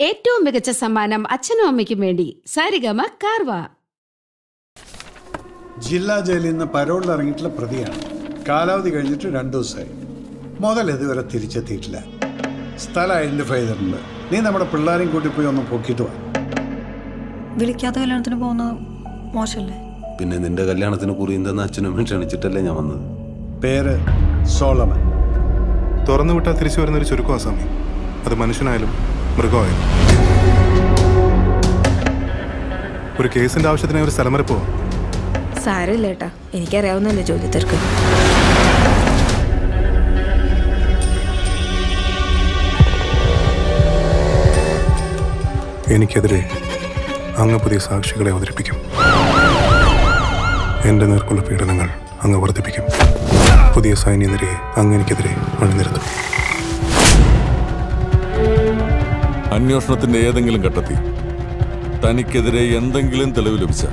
ഏറ്റവും മികച്ച സമ്മാനം അച്ഛനും അമ്മയ്ക്കും വേണ്ടി സാരിഗമ കാർവ ജില്ലാ ജയിലിൽ നിന്ന് പരോളിൽ ഇറങ്ങിയിട്ടുള്ള പ്രതിയാണ് കാലാവധി കഴിഞ്ഞിട്ട് രണ്ടു ദിവസമായി മുതൽ ഇതുവരെ തിരിച്ചെത്തിയിട്ടില്ല സ്ഥലം ഐഡന്റിഫൈ ചെയ്തിട്ടുണ്ട് നീ നമ്മുടെ പിള്ളേരെയും കൂട്ടി പോയി ഒന്ന് പൊക്കിയിട്ട് വാ വിളിക്കാത്ത കല്യാണത്തിന് പോകുന്നത് മോശമല്ലേ പിന്നെ നിന്റെ കല്യാണത്തിന് കുറിയുന്ന അച്ഛനും അമ്മയും ക്ഷണിച്ചിട്ടല്ലേ ഞാൻ വന്നത് പേര് സോളമൻ തുറന്നു വിട്ടാൽ തിരിച്ചു വരുന്ന ഒരു ചുരുക്കമാ സ്വാമി അത് മനുഷ്യനായാലും മൃഗമായാലും ഒരു കേസിന്റെ ആവശ്യത്തിന് ഒരു സ്ഥലം വരെ പോവാം സാരമില്ല ഏട്ടാ എനിക്കറിയാവുന്നല്ലേ ജോലി തീർക്ക് എനിക്കെതിരെ അങ്ങ് പുതിയ സാക്ഷികളെ അവതരിപ്പിക്കും എന്റെ നേർക്കുള്ള പീഡനങ്ങൾ അങ്ങ് വർദ്ധിപ്പിക്കും പുതിയ സൈന്യനിരയെ അങ്ങ് എനിക്കെതിരെ അണിനിരത്തും അന്വേഷണത്തിന്റെ ഏതെങ്കിലും ഘട്ടത്തിൽ തനിക്കെതിരെ എന്തെങ്കിലും തെളിവ് ലഭിച്ച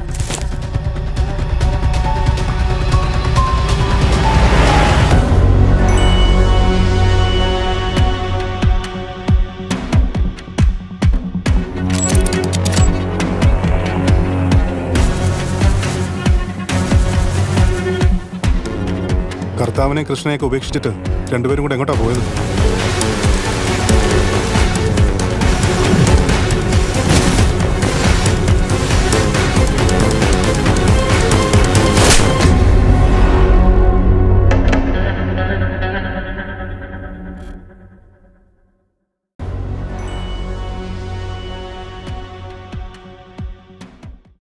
കർത്താവിനെ കൃഷ്ണനെയൊക്കെ ഉപേക്ഷിച്ചിട്ട് രണ്ടുപേരും കൂടെ എങ്ങോട്ടാ പോയത്